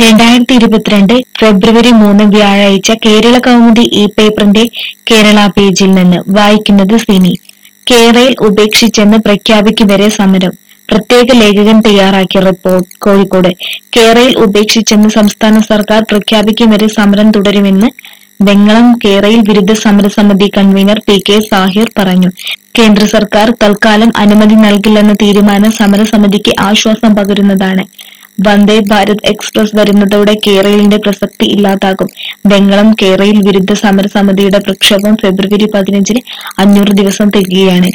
രണ്ടായിരത്തി ഇരുപത്തിരണ്ട് ഫെബ്രുവരി മൂന്ന് വ്യാഴാഴ്ച കേരള കൗമുദി ഇ പേപ്പറിന്റെ കേരള പേജിൽ നിന്ന് വായിക്കുന്നത് സിനി കേരയിൽ ഉപേക്ഷിച്ചെന്ന് പ്രഖ്യാപിക്കും വരെ സമരം പ്രത്യേക ലേഖകൻ തയ്യാറാക്കിയ റിപ്പോർട്ട് കോഴിക്കോട് കേരയിൽ ഉപേക്ഷിച്ചെന്ന് സംസ്ഥാന സർക്കാർ പ്രഖ്യാപിക്കും വരെ സമരം തുടരുമെന്ന് വെങ്ങളം കേരയിൽ വിരുദ്ധ സമരസമിതി കൺവീനർ പി കെ സാഹിർ പറഞ്ഞു കേന്ദ്ര സർക്കാർ തൽക്കാലം അനുമതി നൽകില്ലെന്ന തീരുമാനം സമരസമിതിക്ക് ആശ്വാസം പകരുന്നതാണ് വന്ദേ ഭാരത് എക്സ്പ്രസ് വരുന്നതോടെ കേരളിന്റെ പ്രസക്തി ഇല്ലാതാകും വെങ്ങളം കേരയിൽ വിരുദ്ധ സമരസമിതിയുടെ പ്രക്ഷോഭം ഫെബ്രുവരി പതിനഞ്ചിന് അഞ്ഞൂറ് ദിവസം തികയാണ്